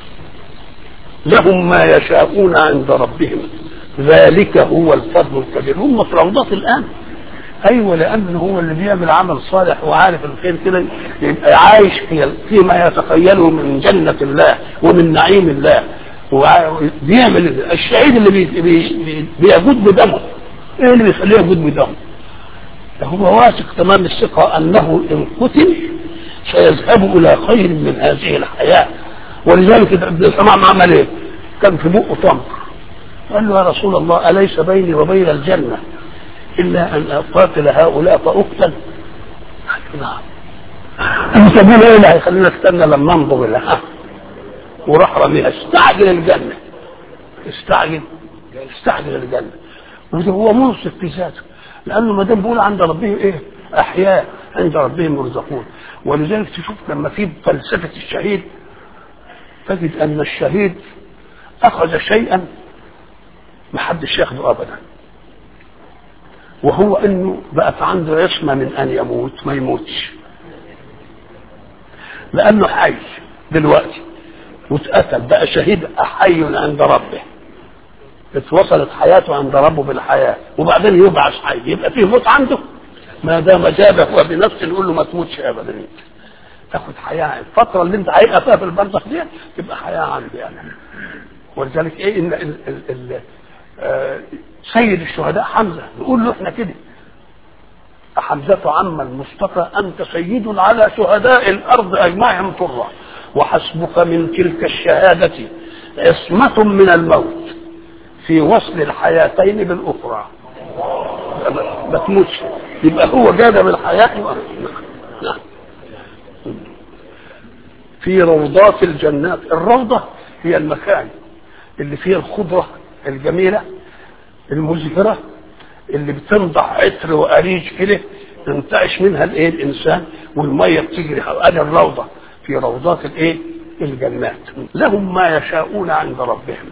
لهم ما يشاءون عند ربهم ذلك هو الفضل الكبير هم في روضات الآن ايوه لان هو اللي بيعمل عمل صالح وعارف الخير كده يبقى عايش في فيما يتخيله من جنه الله ومن نعيم الله وبيعمل الشهيد اللي بي بي بي بيجود بدمه ايه اللي بيخليه يجود بدمه؟ ده هو واثق تمام الثقه انه ان قتل سيذهب الى خير من هذه الحياه ولذلك ابن الحمام عمل ايه؟ كان في بقه تمر قال له يا رسول الله اليس بيني وبين الجنه الا ان اقاتل هؤلاء فاقتل قال له نعم انت تقول ايه اللي هيخلينا استنى لما انظر الى وراح رميها استعجل الجنه استعجل استعجل الجنه وده هو منصف في ذاته لانه ما دام بيقول عند ربهم ايه احياء عند ربهم يرزقون ولذلك تشوف لما في فلسفه الشهيد تجد ان الشهيد اخذ شيئا ما حدش ياخده ابدا وهو انه بقت عنده عصمه من ان يموت ما يموتش لانه حي دلوقتي واتقتل بقى شهيد حي عند ربه اتوصلت حياته عند ربه بالحياه وبعدين يبعث حي يبقى فيه موت عنده ما دام جابه هو بنفسه نقول له ما تموتش ابدا تاخد حياه الفتره اللي انت هيبقى فيها في البرزخ دي تبقى حياه عندي يعني ولذلك ايه ان ال ال ال آه سيد الشهداء حمزه نقول له احنا كده حمزة عم المصطفى أنت سيد على شهداء الأرض أجمعهم طرا وحسبك من تلك الشهادة عصمة من الموت في وصل الحياتين بالأخرى ما تموتش يبقى هو جاد بالحياة نعم في روضات الجنات الروضة هي المكان اللي فيه الخضرة الجميلة المزهرة اللي بتنضح عطر واريج كده تنتعش منها الايه الانسان والميه بتجري ادي الروضه في روضات الايه الجنات لهم ما يشاءون عند ربهم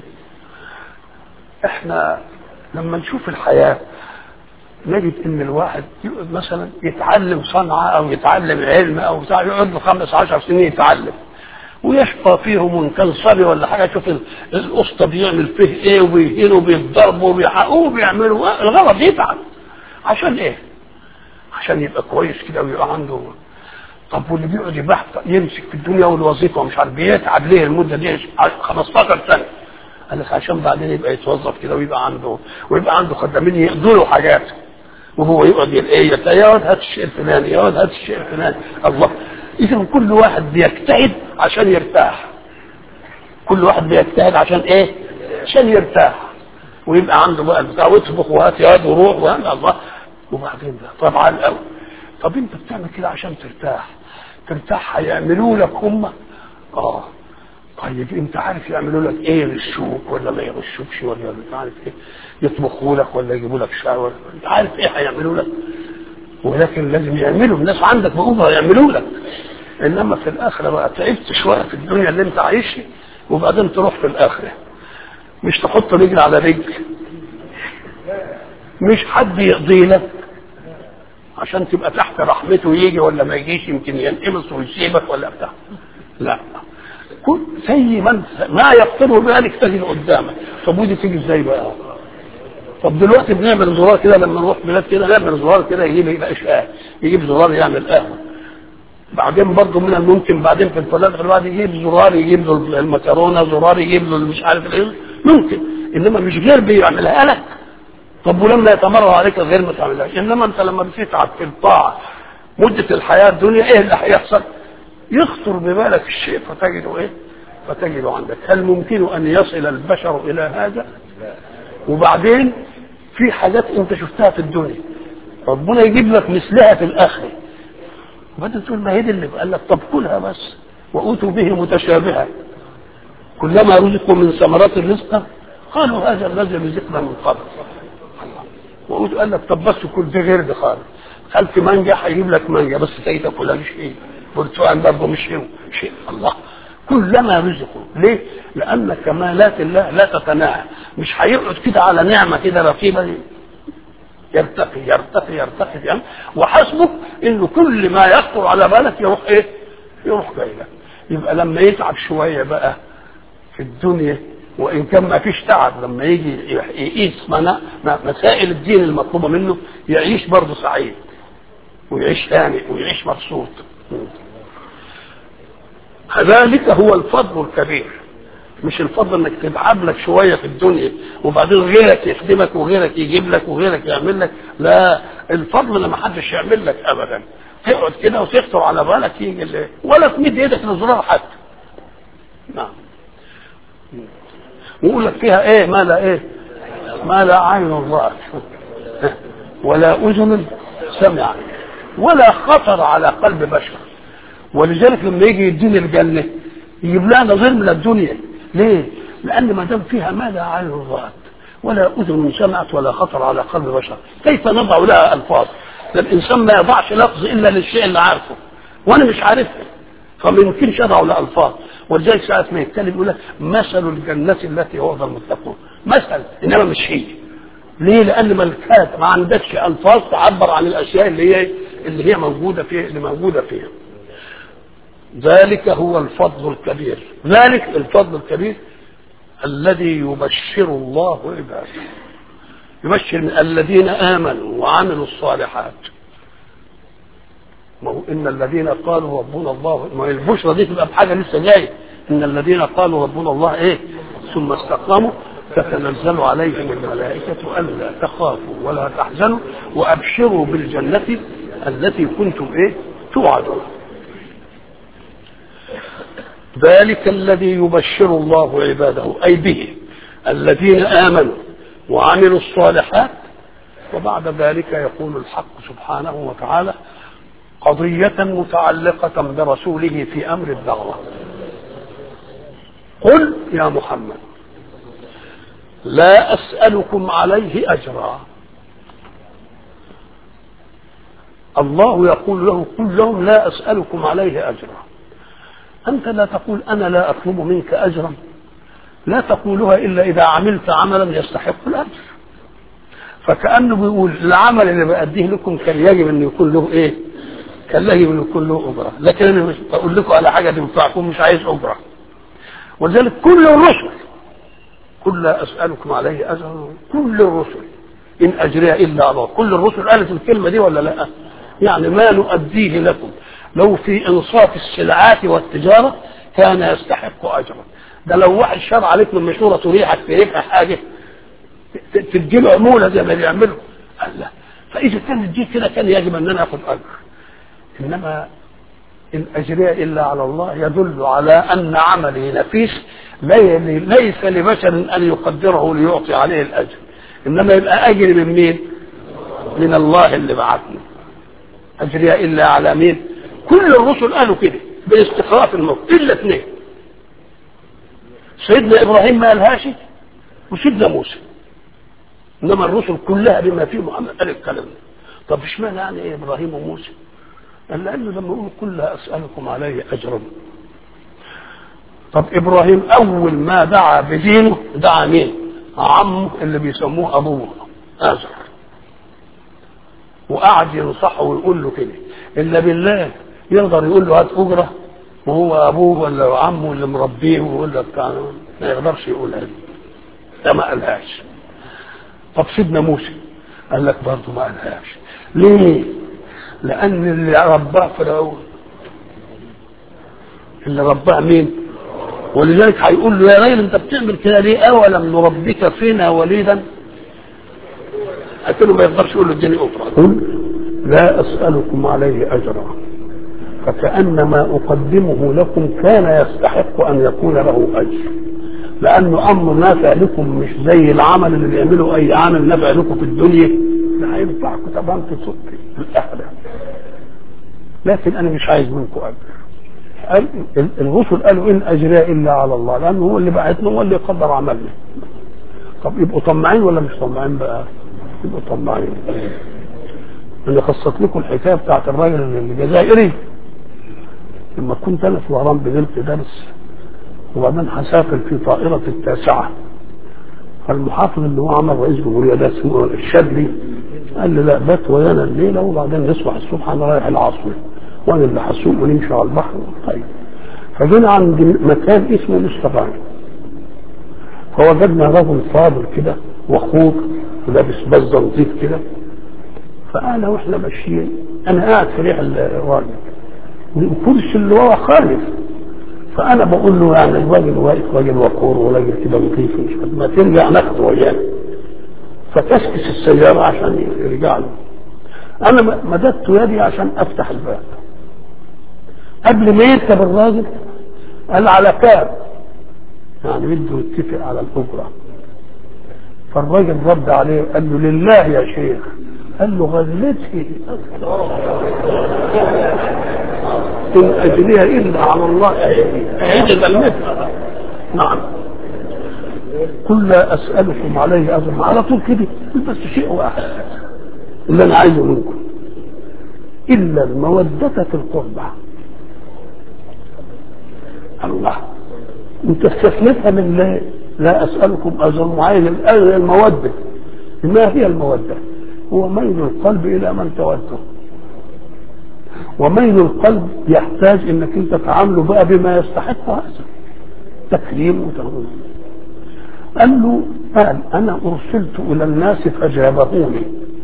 احنا لما نشوف الحياه نجد ان الواحد مثلا يتعلم صنعه او يتعلم علم او بتاع يقعد له خمس عشر سنين يتعلم ويشقى فيهم وان كان صبي ولا حاجه شوف الاسطى بيعمل فيه ايه وبيهينه وبيتضربوا وبيحققوا وبيعملوا الغلط يتعب عشان ايه؟ عشان يبقى كويس كده ويبقى عنده طب واللي بيقعد يبحث يمسك في الدنيا والوظيفه ومش عارف بيتعب ليه المده دي 15 سنه قال لك عشان بعدين يبقى يتوظف كده ويبقى عنده ويبقى عنده خدامين يقضوا له حاجات وهو يقعد ايه يا واد هات الشيء الفلاني يا واد هات الشيء الفلاني الله اذا كل واحد بيجتهد عشان يرتاح كل واحد بيجتهد عشان ايه عشان يرتاح ويبقى عنده بقى البتاع واطبخ وهات يا واد وروح وهات الله وبعدين ده طبعا قوي طب انت بتعمل كده عشان ترتاح ترتاح هيعملوا لك هم اه طيب انت عارف يعملوا لك ايه يغشوك ولا ما يغشوكش ولا مش عارف ايه يطبخوا لك ولا يجيبوا لك شاور انت عارف ايه هيعملوا لك ولكن لازم يعملوا الناس عندك بقوة يعملوا لك انما في الاخره بقى تعبت شويه في الدنيا اللي انت عايشها وبعدين تروح في الاخره مش تحط رجل على رجل مش حد يقضي لك عشان تبقى تحت رحمته يجي ولا ما يجيش يمكن ينقمص ويسيبك ولا بتاع لا كل زي ما ما يقتضي بذلك تجد قدامك طب ودي تيجي ازاي بقى؟ طب دلوقتي بنعمل زرار كده لما نروح بلاد كده نعمل زرار كده يجيب يبقى اشعاع يجيب زرار يعمل قهوه بعدين برضه من الممكن بعدين في الفلاح الواحد يجيب زرار يجيب له المكرونه زرار يجيب له مش عارف ايه ممكن انما مش غير بيعملها لك طب ولما يتمرر عليك غير ما تعملهاش انما انت لما بتتعب في الطاعه مده الحياه الدنيا ايه اللي هيحصل؟ يخطر ببالك الشيء فتجده ايه؟ فتجده عندك هل ممكن ان يصل البشر الى هذا؟ وبعدين في حاجات انت شفتها في الدنيا ربنا يجيب لك مثلها في الاخره وبعدين تقول ما هي دي اللي قال لك طب كلها بس واتوا به متشابها كلما رزقوا من ثمرات الرزق قالوا هذا الذي رزقنا من قبل وقلت قال لك طب بس كل ده غير ده خالص هل في مانجا هيجيب لك مانجا بس تايته كلها مش ايه برتقال برضه مش ايه شيء الله كلما رزقوا ليه؟ لأن كمالات الله لا تتناهى مش هيقعد كده على نعمة كده رقيبة يرتقي يرتقي يرتقي يعني وحسبك انه كل ما يخطر على بالك يروح ايه؟ يروح جاي لك يبقى لما يتعب شوية بقى في الدنيا وان كان ما فيش تعب لما يجي يقيس مسائل الدين المطلوبة منه يعيش برضه سعيد ويعيش هانئ ويعيش مبسوط ذلك هو الفضل الكبير مش الفضل انك تتعب لك شويه في الدنيا وبعدين غيرك يخدمك وغيرك يجيب لك وغيرك يعمل لك لا الفضل لما حدش يعمل لك ابدا تقعد كده وتخطر على بالك يجي اللي ولا تمد ايدك للزرار حتى نعم ويقول لك فيها ايه ما لا ايه ما لا عين رأت ولا اذن سمع ولا خطر على قلب بشر ولذلك لما يجي يديني الجنه يجيب لها نظير من الدنيا ليه؟ لان ما دام فيها ما لا عين رأت ولا اذن سمعت ولا خطر على قلب بشر كيف نضع لها الفاظ؟ ده الانسان ما يضعش لفظ الا للشيء اللي عارفه وانا مش عارفه فما يمكنش اضع له الفاظ ولذلك ساعه ما يتكلم يقول لك مثل الجنه التي وعد المتقون مثل انما مش هي ليه؟ لان ملكات ما عندكش الفاظ تعبر عن الاشياء اللي هي اللي هي موجوده فيها اللي موجوده فيها ذلك هو الفضل الكبير ذلك الفضل الكبير الذي يبشر الله عباده يبشر من الذين امنوا وعملوا الصالحات ما هو ان الذين قالوا ربنا الله ما هي البشرى دي تبقى بحاجه لسه جايه ان الذين قالوا ربنا الله ايه ثم استقاموا تتنزل عليهم الملائكة ألا تخافوا ولا تحزنوا وأبشروا بالجنة التي كنتم إيه توعدون ذلك الذي يبشر الله عباده أي به الذين آمنوا وعملوا الصالحات وبعد ذلك يقول الحق سبحانه وتعالى قضية متعلقة برسوله في أمر الدعوة قل يا محمد لا أسألكم عليه أجرا الله يقول له قل لهم لا أسألكم عليه أجرا أنت لا تقول أنا لا أطلب منك أجرا لا تقولها إلا إذا عملت عملا يستحق الأجر فكأنه بيقول العمل اللي بأديه لكم كان يجب أن يكون له إيه؟ كان يجب أن يكون له أجرة لكن أنا مش بقول لكم على حاجة تنفعكم مش عايز أجرة ولذلك كل الرسل قل لا أسألكم عليه أجرا كل الرسل إن أجري إلا على الله كل الرسل قالت الكلمة دي ولا لا يعني ما نؤديه لكم لو في إنصاف السلعات والتجارة كان يستحق أجرا ده لو واحد شرع عليك من مشورة تريحك في ربح حاجة تديله عمولة زي ما بيعملوا قال لا فإذا كانت دي كده كان يجب أن أنا آخذ أجر إنما إن أجري إلا على الله يدل على أن عملي نفيس ليس لبشر أن يقدره ليعطي عليه الأجر إنما يبقى أجري من مين؟ من الله اللي بعثني أجري إلا على مين؟ كل الرسل قالوا كده باستخراف الموت إلا اثنين سيدنا إبراهيم ما قالهاش وسيدنا موسى إنما الرسل كلها بما فيه محمد قال الكلام ده طب اشمعنى يعني إيه إبراهيم وموسى؟ قال لأنه لما يقول كلها أسألكم عليه أجرا طب إبراهيم أول ما دعا بدينه دعا مين؟ عمه اللي بيسموه أبوه آزر وقعد ينصحه ويقول له كده إلا بالله يقدر يقول له هات أجرة وهو أبوه ولا عمه اللي مربيه ولا بتاع ما يقدرش يقول هذه ده ما قالهاش طب سيدنا موسى قال لك برضه ما قالهاش ليه؟ لأن اللي رباه فرعون اللي رباه مين؟ ولذلك هيقول له يا راجل انت بتعمل كده ليه؟ اولم نربك فينا وليدا؟ قلت له ما يقدرش يقول له اديني اخرى قل لا اسالكم عليه اجرا فكأن ما اقدمه لكم كان يستحق ان يكون له اجر لانه امر نافع لكم مش زي العمل اللي بيعمله اي عمل نافع لكم في الدنيا ده هينفعكم طبعا في في الاخره لكن انا مش عايز منكم اجر قال الرسل قالوا ان اجري الا على الله لانه هو اللي بعثنا هو اللي قدر عملنا طب يبقوا طماعين ولا مش طماعين بقى يبقوا طماعين انا خصت لكم الحكايه بتاعت الراجل الجزائري لما كنت انا في وهران بنلت درس وبعدين هسافر في طائره التاسعه فالمحافظ اللي هو عمل رئيس جمهوريه ده اسمه الشاذلي قال لي لا بات ويانا الليله وبعدين نصبح الصبح انا رايح العاصمه وانا اللي هسوق ونمشي على البحر طيب فجينا عند مكان اسمه مستغاني فوجدنا رجل فاضل كده وخور ولابس بزه نظيف كده فقال واحنا ماشيين انا قاعد في ريح الراجل والكرسي اللي ورا خالف فانا بقول له يعني الراجل واقف راجل وقور وراجل كده نظيف مش ما ترجع ناخده ويانا فكسكس السياره عشان يرجع له انا مددت يدي عشان افتح الباب قبل ما يركب الراجل قال على كام يعني بده يتفق على الاجره فالراجل رد عليه قال له لله يا شيخ قال له غلتي ان اجريها الا على الله اعيد غلتها نعم قل لا اسالكم عليه اجرا على طول كده بس شيء واحد اللي انا عايزه منكم الا الموده في القربى الله انت استثنتها من لا, لا اسالكم اجرا معين الاجر الموده ما هي الموده هو ميل القلب الى من توده وميل القلب يحتاج انك انت تعامله بقى بما يستحق هذا تكريم وتغريم قال له قال انا ارسلت الى الناس فجابهوني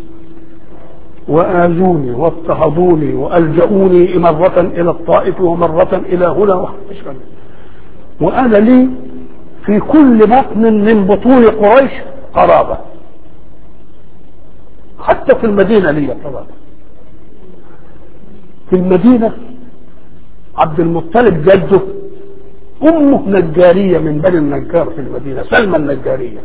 وآذوني واضطهدوني وألجؤوني مرة إلى الطائف ومرة إلى هنا وحشا وأنا لي في كل بطن من بطون قريش قرابة حتى في المدينة لي قرابة في المدينة عبد المطلب جده أمه نجارية من بني النجار في المدينة سلمى النجارية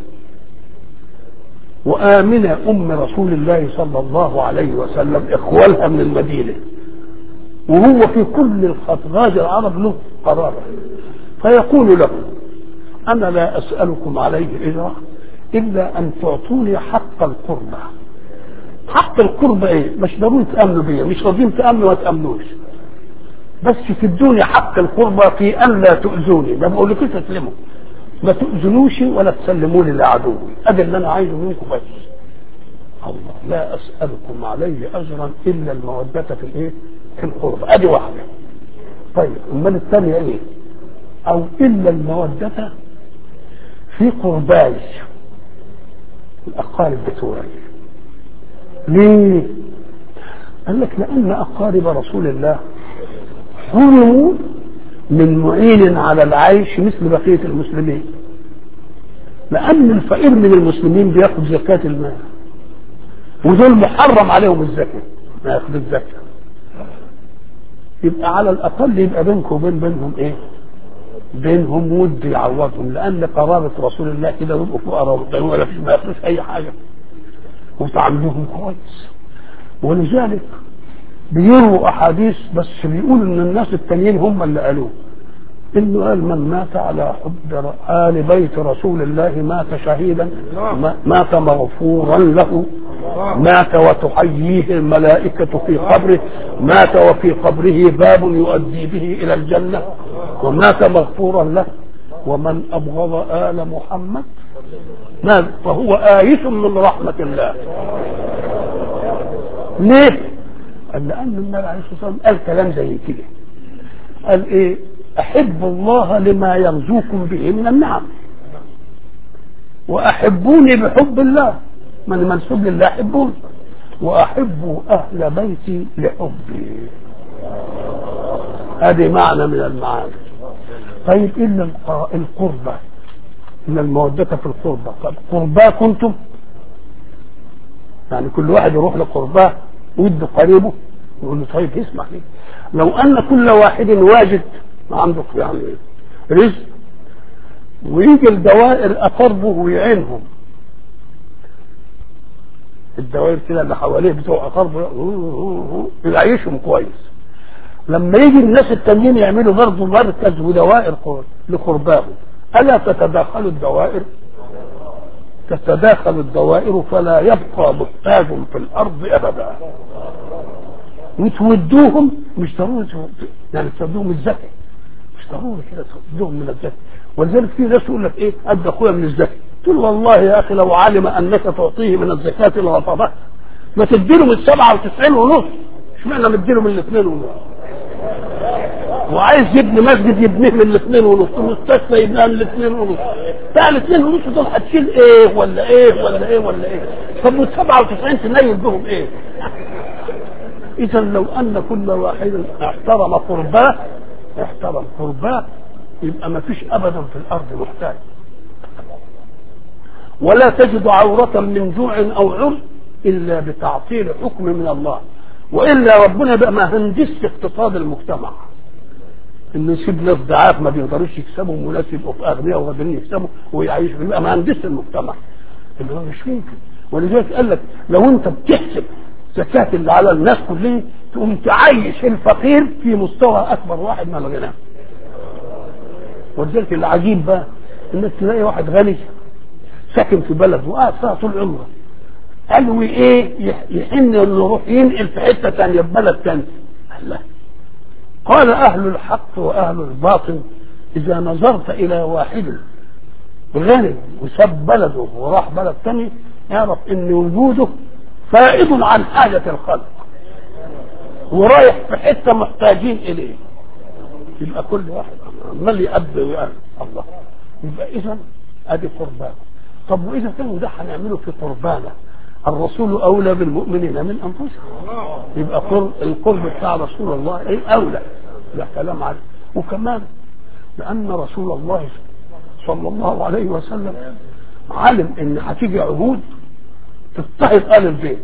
وآمنة أم رسول الله صلى الله عليه وسلم إخوالها من المدينة وهو في كل الخطغاج العرب له قرابة فيقول له أنا لا أسألكم عليه إجرة إلا أن تعطوني حق القربى حق القربة ايه مش ضروري تأمنوا بيا مش راضيين تأمنوا ما تأمنوش بس تدوني حق القربة في أن لا تؤذوني ما بقولكوش تسلموا ما تؤذنوش ولا تسلموني لعدوي ادي اللي انا عايزه منكم بس الله لا اسالكم عليه اجرا الا الموده في الايه في القربى ادي واحده طيب امال الثانيه ايه او الا الموده في قرباي الاقارب بتوعي ليه قال لك لان اقارب رسول الله حرموا من معين على العيش مثل بقية المسلمين لأن الفقير من المسلمين بياخد زكاة المال ودول محرم عليهم الزكاة ما ياخد الزكاة يبقى على الأقل يبقى بينكم وبين بينهم إيه؟ بينهم ود يعوضهم لأن قرابة رسول الله كده يبقوا فقراء ولا فيش ما ياخدوش أي حاجة وتعاملوهم كويس ولذلك بيروا أحاديث بس بيقولوا إن الناس التانيين هم اللي قالوه انه قال من مات على حب ال بيت رسول الله مات شهيدا مات مغفورا له مات وتحييه الملائكة في قبره مات وفي قبره باب يؤدي به إلى الجنة ومات مغفورا له ومن أبغض آل محمد مات فهو آيس من رحمة الله ليه؟ قال لأن النبي عليه الصلاة والسلام قال كلام زي كده قال إيه؟ أحب الله لما يرزوكم به من النعم وأحبوني بحب الله من منسوب لله أحبوني وأحب أهل بيتي لحبي هذه معنى من المعاني طيب إلا القربة إن المودة في القربة طب قرباه كنتم يعني كل واحد يروح لقرباه ويدي قريبه يقول له طيب اسمع لي لو أن كل واحد واجد ما عنده يعني رزق ويجي الدوائر أقربه ويعينهم الدوائر كده اللي حواليه بتوع أقربه يعيشهم كويس لما يجي الناس التانيين يعملوا برضه مركز ودوائر لقرباهم ألا تتداخل الدوائر تتداخل الدوائر فلا يبقى محتاج في الأرض أبدا وتودوهم مش ضروري يعني تودوهم الزكاه مش ضروري كده تودوهم من الزكاه ولذلك في ناس يقول لك ايه ادى اخويا من الزكاه تقول والله يا اخي لو علم انك تعطيه من الزكاه لغفرت ما تديله من 97 ونص اشمعنى مديله من الاثنين ونص وعايز يبني مسجد يبنيه من الاثنين ونص المستشفى يبنيها من الاثنين ونص بتاع الاثنين ونص دول هتشيل ايه ولا ايه ولا ايه ولا ايه طب وال 97 تنيل بهم ايه اذا لو ان كل واحد احترم قرباه احترم قرباه يبقى ما فيش ابدا في الارض محتاج ولا تجد عورة من جوع او عر الا بتعطيل حكم من الله والا ربنا بقى ما هندس اقتصاد المجتمع انه يسيب ناس ضعاف ما بيقدروش يكسبوا وناس يبقوا في اغنياء وقادرين يكسبوا ويعيشوا يبقى ما هندس المجتمع اللي هو مش ممكن ولذلك قال لك لو انت بتحسب زكاة اللي على الناس كلهم تقوم تعيش الفقير في مستوى اكبر واحد من الغنى ولذلك العجيب بقى انك تلاقي واحد غني ساكن في بلد وقاعد فيها طول عمره قالوا ايه يحن انه يروح ينقل في حته ثانيه في بلد ثاني الله قال اهل الحق واهل الباطل اذا نظرت الى واحد غني وساب بلده وراح بلد ثاني اعرف ان وجوده فائد عن حاجة الخلق ورايح في حتة محتاجين إليه يبقى كل واحد عمال يأب ويأب الله يبقى إذا أدي قربان طب وإذا كانوا ده هنعمله في قربانة الرسول أولى بالمؤمنين من أنفسهم يبقى قرب القرب بتاع رسول الله إيه أولى لا كلام عليه وكمان لأن رسول الله صلى الله عليه وسلم علم إن هتيجي عهود تضطهد آل البيت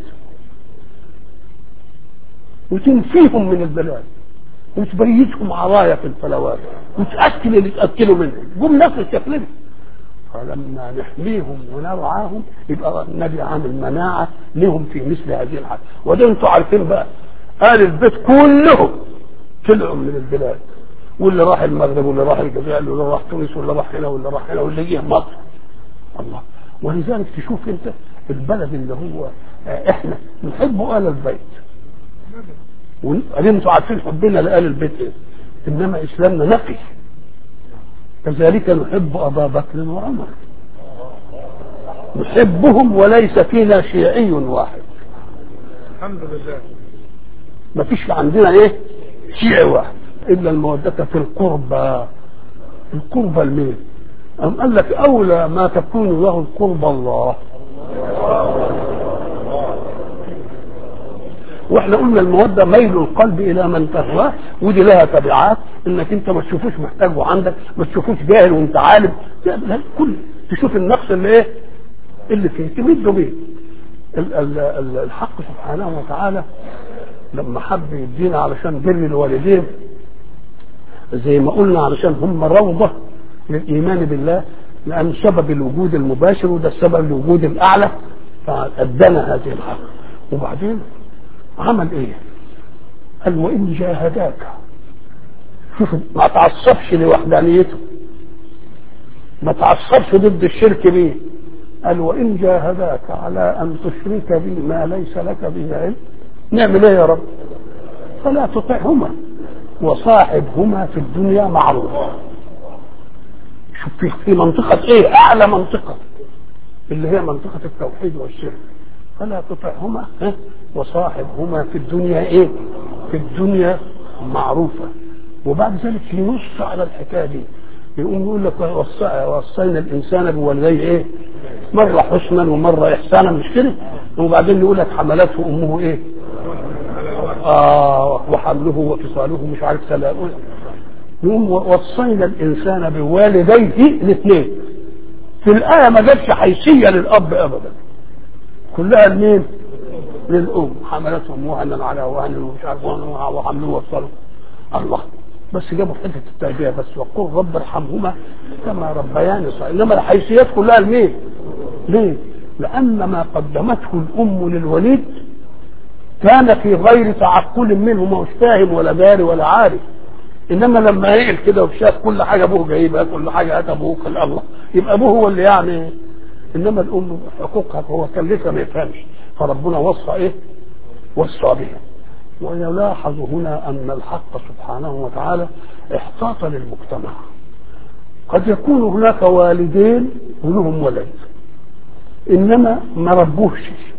وتنفيهم من البلاد وتبيتهم عرايا في الفلوات وتأكل اللي تأكلوا منهم جم نفس الشكل فلما نحميهم ونرعاهم يبقى النبي عامل مناعة لهم في مثل هذه الحالة وده انتوا عارفين بقى آل البيت كلهم طلعوا من البلاد واللي راح المغرب واللي راح الجزائر واللي راح تونس واللي راح هنا واللي راح هنا واللي جه مصر الله ولذلك تشوف انت البلد اللي هو آه، احنا نحب آل البيت وبعدين انتوا عارفين حبنا لآل البيت ايه انما اسلامنا نقي كذلك نحب ابا بكر وعمر نحبهم وليس فينا شيعي واحد الحمد لله ما فيش عندنا ايه شيعي واحد الا المودة في القربى القربى لمين أم قال لك أولى ما تكون له القربى الله واحنا قلنا المودة ميل القلب إلى من تهواه ودي لها تبعات إنك أنت ما تشوفوش محتاج وعندك ما تشوفوش جاهل وأنت عالم لا لا كل تشوف النقص اللي إيه اللي فيه تمده بيه ال- ال- ال- الحق سبحانه وتعالى لما حب يدينا علشان بر الوالدين زي ما قلنا علشان هم روضة للإيمان بالله لأن سبب الوجود المباشر وده السبب الوجود الأعلى فأدانا هذه الحق وبعدين عمل إيه؟ قال وإن جاهداك شوف ما تعصبش لوحدانيته ما تعصبش ضد الشرك بيه قال وإن جاهداك على أن تشرك بي ما ليس لك به علم نعمل إيه يا رب؟ فلا تطعهما وصاحبهما في الدنيا معروفا شوف في, في منطقة ايه اعلى منطقة اللي هي منطقة التوحيد والشرك فلا تطعهما ها؟ وصاحبهما في الدنيا ايه في الدنيا معروفة وبعد ذلك ينص على الحكاية دي يقوم يقول لك وصى- وصينا الانسان بوالديه ايه مرة حسنا ومرة احسانا مش كده وبعدين يقول لك حملته امه ايه آه وحمله وفصاله مش عارف سلاء يقوم وصينا الانسان بوالديه الاثنين في الايه ما جابش حيثيه للاب ابدا كلها لمين؟ للام حملتهم وهنا على وهن ومش عارف وهن وحمله وفصاله الله بس جابوا حته التربيه بس وقل رب ارحمهما كما ربياني صغيرا انما الحيثيات كلها لمين؟ ليه؟ لان ما قدمته الام للوليد كان في غير تعقل منه ما هوش فاهم ولا داري ولا عارف انما لما يعقل كده وشاف كل حاجه ابوه جايبها كل حاجه هات ابوه قال الله يبقى ابوه هو اللي يعني انما الام حقوقها هو كان لسه ما يفهمش فربنا وصى ايه؟ وصى بها ويلاحظ هنا ان الحق سبحانه وتعالى احتاط للمجتمع قد يكون هناك والدين ولهم ولد انما ما ربوش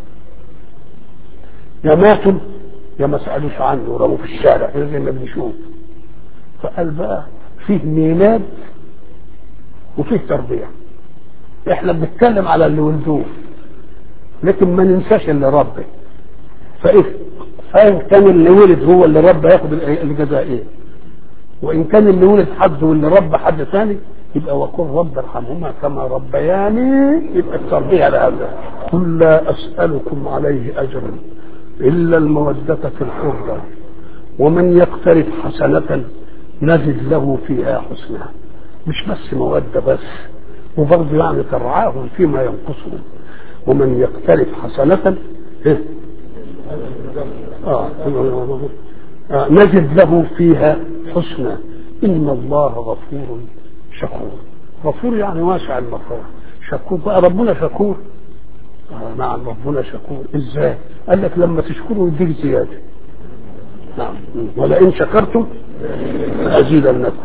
يا ماتوا يا ما سالوش عنه ورموه في الشارع زي ما بنشوف فقال بقى فيه ميلاد وفيه تربيه احنا بنتكلم على اللي ولدوه لكن ما ننساش اللي ربي فإيه فإن كان اللي ولد هو اللي ربى ياخد الجزاء ايه وإن كان اللي ولد حد واللي ربى حد ثاني يبقى وقل رب ارحمهما كما ربياني يبقى التربية لهذا قل لا أسألكم عليه أجرا إلا المودة في القربى ومن يقترف حسنة نزد له فيها حسنى مش بس مودة بس وبرضه يعني ترعاهم فيما ينقصهم ومن يقترف حسنة إيه؟ آه. آه. نجد له فيها حسنى إن الله غفور شكور غفور يعني واسع المغفرة شكور بقى ربنا شكور آه نعم ربنا شكور ازاي قال لك لما تشكروا يديك زيادة نعم ولئن شكرتم لأزيدنكم